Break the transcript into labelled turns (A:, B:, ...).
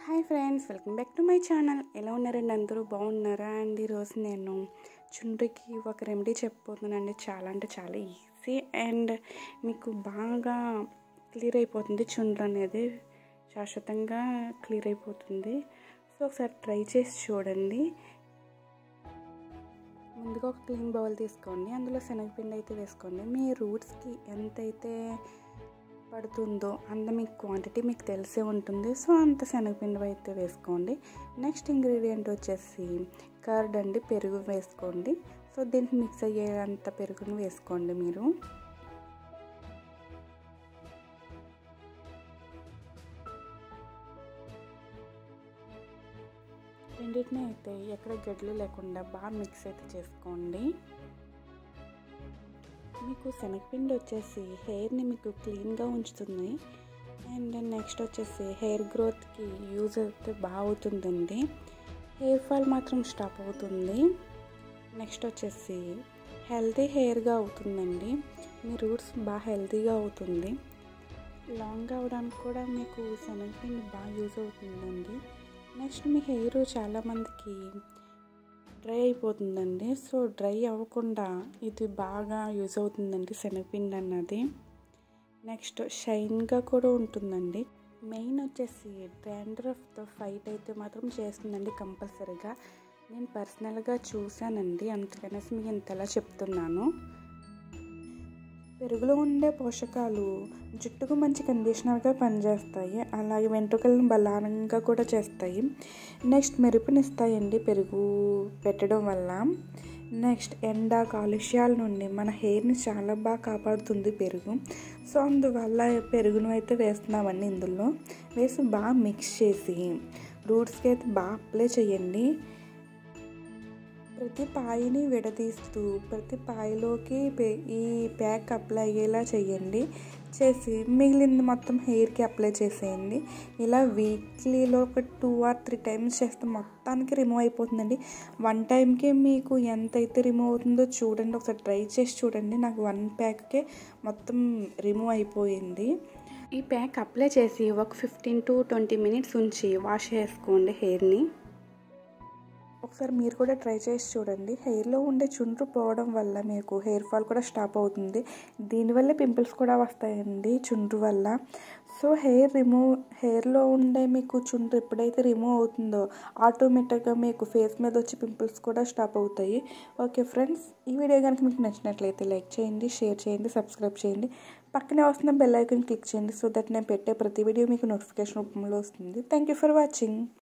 A: hi friends welcome back to my channel ఎలా ఉన్నారండి అందరూ బాగున్నారా అండ్ ఈరోజు నేను చుండ్రికి ఒక రెమెడీ చెప్పబోతున్నానండి చాలా అంటే చాలా ఈజీ అండ్ మీకు బాగా క్లియర్ అయిపోతుంది చుండ్రు అనేది శాశ్వతంగా క్లియర్ అయిపోతుంది సో ఒకసారి ట్రై చేసి చూడండి ముందుగా ఒక క్లీన్ బౌల్ తీసుకోండి అందులో శనగపిండి అయితే వేసుకోండి మీ రూట్స్కి ఎంతైతే పడుతుందో అంత మీకు క్వాంటిటీ మీకు తెలిసే ఉంటుంది సో అంత శనగపిండి అయితే వేసుకోండి నెక్స్ట్ ఇంగ్రీడియంట్ వచ్చేసి కర్డ్ అండి పెరుగు వేసుకోండి సో దీనికి మిక్స్ అయ్యేంత పెరుగును వేసుకోండి మీరు రెండింటిని అయితే ఎక్కడ గడ్డలు లేకుండా బాగా మిక్స్ అయితే చేసుకోండి మీకు శనగపిండి వచ్చేసి హెయిర్ని మీకు క్లీన్గా ఉంచుతుంది అండ్ నెక్స్ట్ వచ్చేసి హెయిర్ గ్రోత్కి యూజ్ అయితే బాగా అవుతుందండి హెయిర్ ఫాల్ మాత్రం స్టాప్ అవుతుంది నెక్స్ట్ వచ్చేసి హెల్తీ హెయిర్గా అవుతుందండి మీ రూట్స్ బాగా హెల్తీగా అవుతుంది లాంగ్ అవడానికి కూడా మీకు శనగపిండి బాగా యూజ్ అవుతుందండి నెక్స్ట్ మీ హెయిర్ చాలామందికి డ్రై అయిపోతుందండి సో డ్రై అవ్వకుండా ఇది బాగా యూజ్ అవుతుందండి శనగపిండి అన్నది నెక్స్ట్ షైన్గా కూడా ఉంటుందండి మెయిన్ వచ్చేసి డ్రాండ్రఫ్తో ఫైట్ అయితే మాత్రం చేస్తుందండి కంపల్సరీగా నేను పర్సనల్గా చూశానండి అందుకనేసి మీకు ఇంతలా చెప్తున్నాను పెరుగులో ఉండే పోషకాలు జుట్టుకు మంచి కండిషనర్గా పనిచేస్తాయి అలాగే వెంట్రుకలను బలానంగా కూడా చేస్తాయి నెక్స్ట్ మెరుపునిస్తాయండి పెరుగు పెట్టడం వల్ల నెక్స్ట్ ఎండ కాలుష్యాల నుండి మన హెయిర్ని చాలా బాగా కాపాడుతుంది పెరుగు సో అందువల్ల పెరుగును అయితే వేస్తున్నామండి ఇందులో వేసి బాగా మిక్స్ చేసి రూట్స్కి అయితే బాగా అప్లై చేయండి ప్రతి పాయిని విడదీస్తూ ప్రతి పాయిలోకి ఈ ప్యాక్ అప్లై అయ్యేలా చేయండి చేసి మిగిలింది మొత్తం హెయిర్కి అప్లై చేసేయండి ఇలా వీక్లీలో ఒక టూ ఆర్ త్రీ టైమ్స్ చేస్తే మొత్తానికి రిమూవ్ అయిపోతుందండి వన్ టైంకి మీకు ఎంతైతే రిమూవ్ అవుతుందో చూడండి ఒకసారి ట్రై చేసి చూడండి నాకు వన్ ప్యాక్కే మొత్తం రిమూవ్ అయిపోయింది ఈ ప్యాక్ అప్లై చేసి ఒక ఫిఫ్టీన్ టు ట్వంటీ మినిట్స్ ఉంచి వాష్ చేసుకోండి హెయిర్ని ఒకసారి మీరు కూడా ట్రై చేసి చూడండి హెయిర్లో ఉండే చుండ్రు పోవడం వల్ల మీకు హెయిర్ ఫాల్ కూడా స్టాప్ అవుతుంది దీనివల్ల పింపుల్స్ కూడా వస్తాయండి చుండ్రు వల్ల సో హెయిర్ రిమూవ్ హెయిర్లో ఉండే మీకు చుండ్రు ఎప్పుడైతే రిమూవ్ అవుతుందో ఆటోమేటిక్గా మీకు ఫేస్ మీద వచ్చి పింపుల్స్ కూడా స్టాప్ అవుతాయి ఓకే ఫ్రెండ్స్ ఈ వీడియో కనుక మీకు నచ్చినట్లయితే లైక్ చేయండి షేర్ చేయండి సబ్స్క్రైబ్ చేయండి పక్కనే వస్తున్న బెల్ ఐకాన్ క్లిక్ చేయండి సో దట్ నేను పెట్టే ప్రతి వీడియో మీకు నోటిఫికేషన్ రూపంలో వస్తుంది థ్యాంక్ యూ ఫర్ వాచింగ్